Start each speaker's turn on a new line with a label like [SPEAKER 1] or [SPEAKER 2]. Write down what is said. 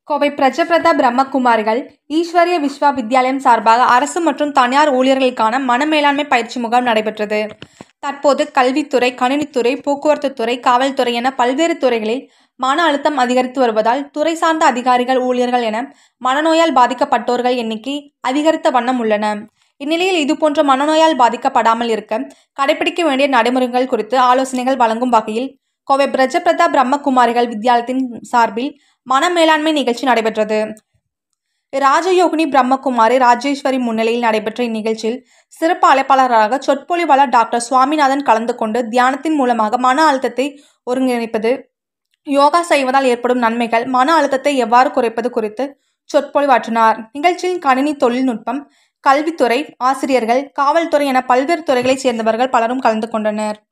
[SPEAKER 1] கோவை பிரஜபிரதா பிரம்மகுமாரிகள் ஈஸ்வரிய விஸ்வா வித்யாலயம் சார்பாக அரசு மற்றும் தனியார் ஊழியர்களுக்கான மன மேலாண்மை பயிற்சி முகாம் நடைபெற்றது தற்போது கல்வித்துறை கணினித்துறை போக்குவரத்து துறை காவல்துறை என பல்வேறு துறைகளில் மன அழுத்தம் அதிகரித்து வருவதால் துறை சார்ந்த அதிகாரிகள் ஊழியர்கள் என மனநோயால் பாதிக்கப்பட்டோர்கள் எண்ணிக்கை அதிகரித்த வண்ணம் உள்ளன இந்நிலையில் இதுபோன்ற மனநோயால் பாதிக்கப்படாமல் இருக்க கடைபிடிக்க வேண்டிய நடைமுறைகள் குறித்து ஆலோசனைகள் வழங்கும் வகையில் கோவை பிரஜபிரதா பிரம்மகுமாரிகள் வித்யாலயத்தின் சார்பில் மன மேலாண்மை நிகழ்ச்சி நடைபெற்றது ராஜயோகினி பிரம்மகுமாரி ராஜேஸ்வரி முன்னிலையில் நடைபெற்ற இந்நிகழ்ச்சியில் சிறப்பு அழைப்பாளராக சொற்பொழிவாளர் டாக்டர் சுவாமிநாதன் கலந்து கொண்டு தியானத்தின் மூலமாக மன அழுத்தத்தை ஒருங்கிணைப்பது யோகா செய்வதால் ஏற்படும் நன்மைகள் மன அழுத்தத்தை எவ்வாறு குறைப்பது குறித்து சொற்பொழிவாற்றினார் நிகழ்ச்சியில் கணினி தொழில்நுட்பம் கல்வித்துறை ஆசிரியர்கள் காவல்துறை என பல்வேறு துறைகளைச் சேர்ந்தவர்கள் பலரும் கலந்து கொண்டனர்